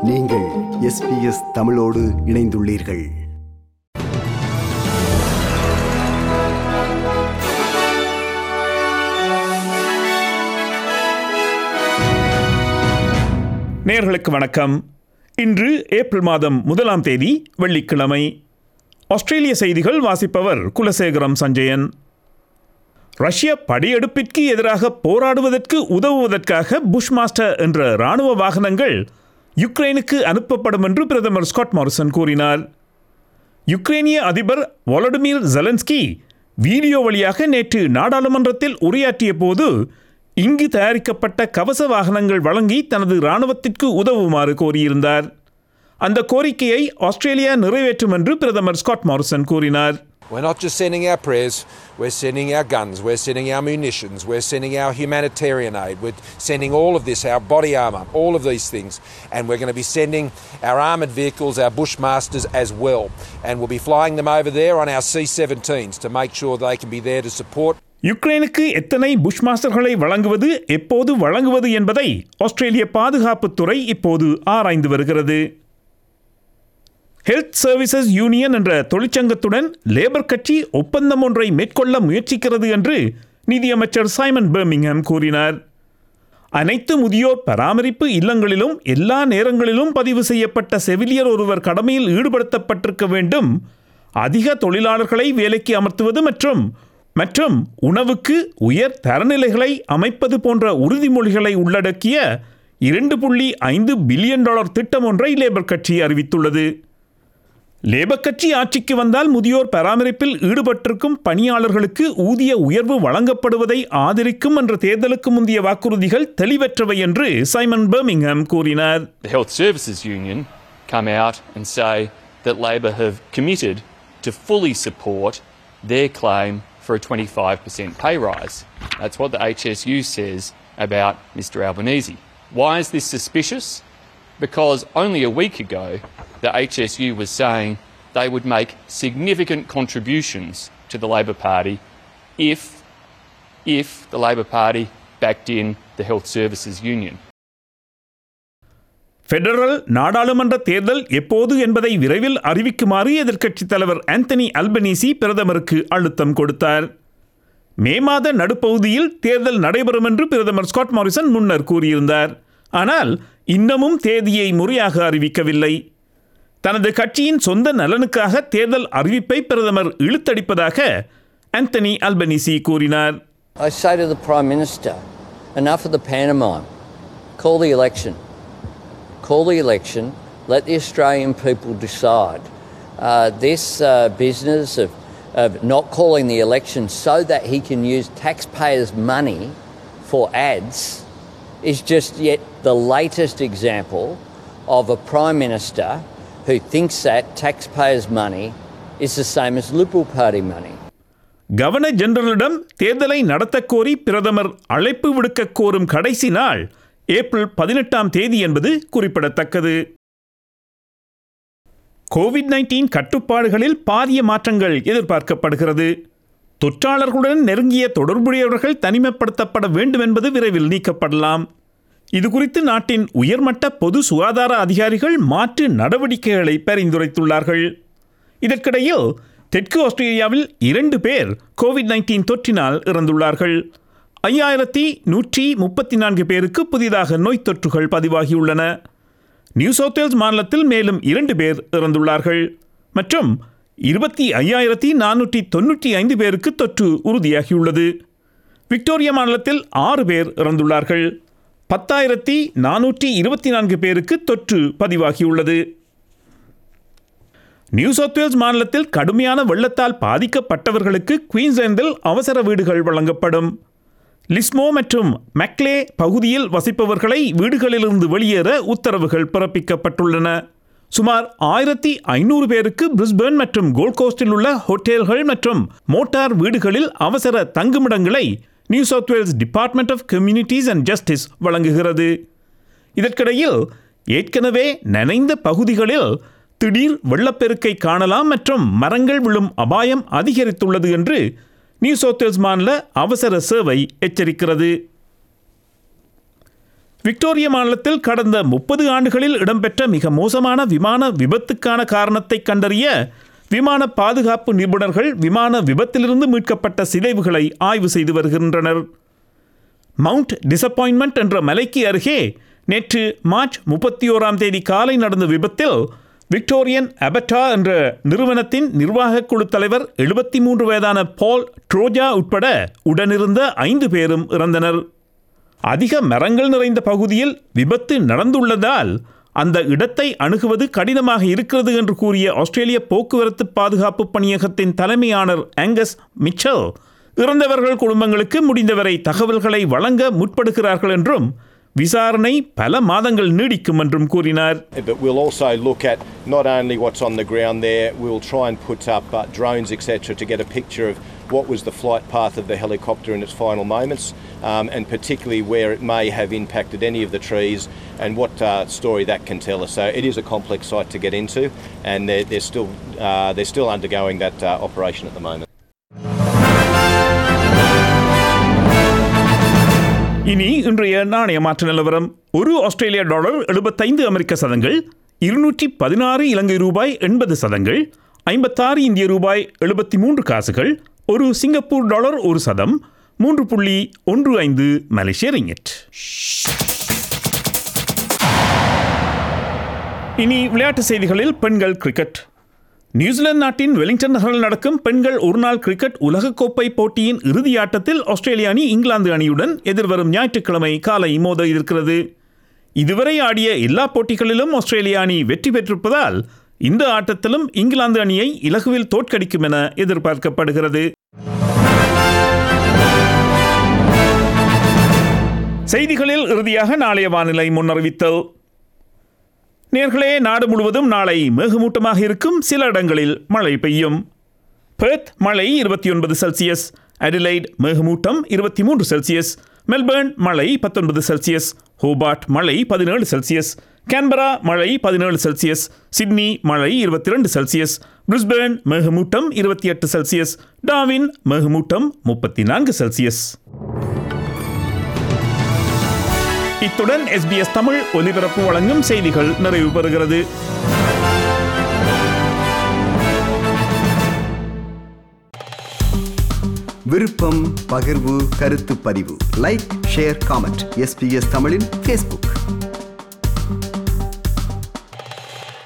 நீங்கள் எஸ்பிஎஸ் தமிழோடு இணைந்துள்ளீர்கள் நேர்களுக்கு வணக்கம் இன்று ஏப்ரல் மாதம் முதலாம் தேதி வெள்ளிக்கிழமை ஆஸ்திரேலிய செய்திகள் வாசிப்பவர் குலசேகரம் சஞ்சயன் ரஷ்ய படையெடுப்பிற்கு எதிராக போராடுவதற்கு உதவுவதற்காக புஷ் மாஸ்டர் என்ற இராணுவ வாகனங்கள் யுக்ரைனுக்கு அனுப்பப்படும் என்று பிரதமர் ஸ்காட் மாரிசன் கூறினார் யுக்ரைனிய அதிபர் வாலடிமிர் ஜெலன்ஸ்கி வீடியோ வழியாக நேற்று நாடாளுமன்றத்தில் உரையாற்றிய போது இங்கு தயாரிக்கப்பட்ட கவச வாகனங்கள் வழங்கி தனது இராணுவத்திற்கு உதவுமாறு கோரியிருந்தார் அந்த கோரிக்கையை ஆஸ்திரேலியா நிறைவேற்றும் என்று பிரதமர் ஸ்காட் மாரிசன் கூறினார் We're not just sending our prayers, we're sending our guns, we're sending our munitions, we're sending our humanitarian aid, we're sending all of this, our body armour, all of these things. And we're going to be sending our armoured vehicles, our Bushmasters as well. And we'll be flying them over there on our C 17s to make sure they can be there to support யுக்ரைனுக்கு எத்தனை push மாஸ்டர்களை வழங்குவது எப்போது வழங்குவது என்பதை ஆஸ்திரேலிய பாதுகாப்புத்துறை இப்போது ஆராய்ந்து வருகிறது health services union என்ற தொழிற்சங்கத்துடன் லேபர் கட்சி ஒப்பந்தம் ஒன்றை மேற்கொள்ள முயற்சிக்கிறது என்று நிதியமைச்சர் சைமன் பெர்மிங்ஹாம் கூறினார் அனைத்து முதியோர் பராமரிப்பு இல்லங்களிலும் எல்லா நேரங்களிலும் பதிவு செய்யப்பட்ட செவிலியர் ஒருவர் கடமையில் ஈடுபடுத்தப்பட்டிருக்க வேண்டும் அதிக தொழிலாளர்களை வேலைக்கு அமர்த்துவது மற்றும் மற்றும் உணவுக்கு உயர் தரநிலைகளை அமைப்பது போன்ற உறுதிமொழிகளை உள்ளடக்கிய இரண்டு புள்ளி ஐந்து பில்லியன் டாலர் திட்டம் ஒன்றை லேபர் கட்சி அறிவித்துள்ளது லேபர் கட்சி ஆட்சிக்கு வந்தால் முதியோர் பராமரிப்பில் ஈடுபட்டிருக்கும் பணியாளர்களுக்கு ஊதிய உயர்வு வழங்கப்படுவதை ஆதரிக்கும் என்ற தேர்தலுக்கு முந்தைய வாக்குறுதிகள் தெளிவற்றவை என்று சைமன் பெர்மிங்ஹாம் கூறினார் the Health Services Union come out and say that Labor have committed to fully support their claim for a 25% pay rise. That's what the HSU says about Mr Albanese. Why is this suspicious? Because only a week ago the HSU was saying they would make significant contributions to the Labor Party if, if the Labor Party backed in the Health Services Union. Federal நாடாளுமன்ற தேர்தல் எப்போது என்பதை விரைவில் அறிவிக்குமாறு எதிர்க்கட்சித் தலைவர் Anthony Albanese பிரதமருக்கு அழுத்தம் கொடுத்தார் மே மாத நடுப்பகுதியில் தேர்தல் நடைபெறும் என்று பிரதமர் ஸ்காட் மாரிசன் முன்னர் கூறியிருந்தார் ஆனால் இன்னமும் தேதியை முறையாக அறிவிக்கவில்லை தனது கட்சியின் சொந்த நலனுக்காக தேர்தல் அறிவிப்பை பிரதமர் இழுத்தடிப்பதாக ஆந்தனி அல்பனீசி கூறினார் I say to the Prime Minister, enough of the pantomime. Call the election. Call the election. Let the Australian people decide. Uh, this uh, business of, of not calling the election so that he can use taxpayers' money for ads is just yet the latest example of a Prime Minister who thinks that taxpayers' money is the same as Liberal Party money. Governor ஜெனரலிடம் தேர்தலை நடத்தக் கோரி பிரதமர் அழைப்பு விடுக்க கோரும் கடைசி நாள் ஏப்ரல் பதினெட்டாம் தேதி என்பது குறிப்பிடத்தக்கது கோவிட் நைன்டீன் கட்டுப்பாடுகளில் பாரிய மாற்றங்கள் எதிர்பார்க்கப்படுகிறது தொற்றாளர்களுடன் நெருங்கிய தொடர்புடையவர்கள் தனிமைப்படுத்தப்பட வேண்டும் என்பது விரைவில் நீக்கப்படலாம் இது குறித்து நாட்டின் உயர்மட்ட பொது சுகாதார அதிகாரிகள் மாற்று நடவடிக்கைகளை பரிந்துரைத்துள்ளார்கள் இதற்கிடையில் தெற்கு ஆஸ்திரேலியாவில் இரண்டு பேர் கோவிட் நைன்டீன் தொற்றினால் இறந்துள்ளார்கள் ஐயாயிரத்தி நூற்றி முப்பத்தி நான்கு பேருக்கு புதிதாக நோய் தொற்றுகள் பதிவாகியுள்ளன நியூ சவுத் வேல்ஸ் மாநிலத்தில் மேலும் இரண்டு பேர் இறந்துள்ளார்கள் மற்றும் இருபத்தி ஐயாயிரத்தி நானூற்றி தொன்னூற்றி ஐந்து பேருக்கு தொற்று உறுதியாகியுள்ளது விக்டோரியா மாநிலத்தில் ஆறு பேர் இறந்துள்ளார்கள் பத்தாயிரத்தி நானூற்றி இருபத்தி நான்கு பேருக்கு தொற்று பதிவாகியுள்ளது நியூ சவுத் வேல்ஸ் மாநிலத்தில் கடுமையான வெள்ளத்தால் பாதிக்கப்பட்டவர்களுக்கு குயின்ஸ்லாந்தில் அவசர வீடுகள் வழங்கப்படும் லிஸ்மோ மற்றும் மெக்லே பகுதியில் வசிப்பவர்களை வீடுகளிலிருந்து வெளியேற உத்தரவுகள் பிறப்பிக்கப்பட்டுள்ளன சுமார் ஆயிரத்தி ஐநூறு பேருக்கு பிரிஸ்பர்ன் மற்றும் கோல்ட் கோஸ்டில் உள்ள ஹோட்டல்கள் மற்றும் மோட்டார் வீடுகளில் அவசர தங்குமிடங்களை New South Wales Department of Communities and Justice வழங்குகிறது இதற்கிடையில் ஏற்கனவே நனைந்த பகுதிகளில் திடீர் வெள்ளப்பெருக்கை காணலாம் மற்றும் மரங்கள் விழும் அபாயம் அதிகரித்துள்ளது என்று நியூ சவுத் வேல்ஸ் மாநில அவசர சேவை எச்சரிக்கிறது விக்டோரியா மாநிலத்தில் கடந்த முப்பது ஆண்டுகளில் இடம்பெற்ற மிக மோசமான விமான விபத்துக்கான காரணத்தை கண்டறிய விமான பாதுகாப்பு நிபுணர்கள் விமான விபத்திலிருந்து மீட்கப்பட்ட சிதைவுகளை ஆய்வு செய்து வருகின்றனர் மவுண்ட் டிசப்பாயின்மெண்ட் என்ற மலைக்கு அருகே நேற்று மார்ச் முப்பத்தி ஓராம் தேதி காலை நடந்த விபத்தில் விக்டோரியன் அபட்டா என்ற நிறுவனத்தின் நிர்வாகக் குழு தலைவர் எழுபத்தி மூன்று வயதான பால் ட்ரோஜா உட்பட உடனிருந்த ஐந்து பேரும் இறந்தனர் அதிக மரங்கள் நிறைந்த பகுதியில் விபத்து நடந்துள்ளதால் அந்த இடத்தை அணுகுவது கடினமாக இருக்கிறது என்று கூறிய ஆஸ்திரேலிய போக்குவரத்து பாதுகாப்பு பணியகத்தின் தலைமையாளர் ஆங்கஸ் மிச்சல் இறந்தவர்கள் குடும்பங்களுக்கு முடிந்தவரை தகவல்களை வழங்க முற்படுகிறார்கள் என்றும் விசாரணை பல மாதங்கள் நீடிக்கும் என்றும் கூறினார் But we'll also look at not only what's on the ground there, we'll try and put up uh, drones, etc., to get a picture of what was the flight path of the helicopter in its final moments, um, and particularly where it may have impacted any of the trees and what uh, story that can tell us. So it is a complex site to get into, and they're, they're still uh, they're still undergoing that uh, operation at the moment. இனி இன்றைய நாணய மாற்று நிலவரம் ஒரு ஆஸ்திரேலிய dollar எழுபத்தைந்து அமெரிக்க சதங்கள் இருநூற்றி பதினாறு இலங்கை ரூபாய் எண்பது சதங்கள் ஐம்பத்தாறு இந்திய ரூபாய் எழுபத்தி மூன்று காசுகள் ஒரு சிங்கப்பூர் டாலர் ஒரு சதம் மூன்று புள்ளி ஒன்று ஐந்து மலேசிய ரிங்கெட் இனி விளையாட்டு செய்திகளில் பெண்கள் கிரிக்கெட் நியூசிலாந்து நாட்டின் வெலிங்டன் நகரில் நடக்கும் பெண்கள் ஒருநாள் கிரிக்கெட் உலகக்கோப்பை போட்டியின் இறுதி ஆட்டத்தில் ஆஸ்திரேலிய அணி இங்கிலாந்து அணியுடன் எதிர்வரும் ஞாயிற்றுக்கிழமை காலை மோத இருக்கிறது இதுவரை ஆடிய எல்லா போட்டிகளிலும் ஆஸ்திரேலிய அணி வெற்றி பெற்றிருப்பதால் இந்த ஆட்டத்திலும் இங்கிலாந்து அணியை இலகுவில் தோற்கடிக்கும் என எதிர்பார்க்கப்படுகிறது செய்திகளில் இறுதியாக நாளைய வானிலை முன்னறிவித்தல் நேர்களே நாடு முழுவதும் நாளை மேகமூட்டமாக இருக்கும் சில இடங்களில் மழை பெய்யும் பெர்த் மழை இருபத்தி ஒன்பது செல்சியஸ் அடிலைட் மேகமூட்டம் இருபத்தி மூன்று செல்சியஸ் மெல்பர்ன் மழை பத்தொன்பது செல்சியஸ் ஹோபார்ட் மழை பதினேழு செல்சியஸ் கேன்பரா மழை பதினேழு செல்சியஸ் சிட்னி மழை இருபத்தி ரெண்டு செல்சியஸ் பிரிஸ்பேர்ன் மேகமூட்டம் இருபத்தி எட்டு செல்சியஸ் டாவின் மேகமூட்டம் முப்பத்தி நான்கு செல்சியஸ் இத்துடன் எஸ்பிஎஸ் தமிழ் ஒலிபரப்பு வழங்கும் செய்திகள் நிறைவு பெறுகிறது விருப்பம் பகிர்வு கருத்து பதிவு லைக் ஷேர் காமெண்ட் எஸ்பிஎஸ் தமிழின் ஃபேஸ்புக்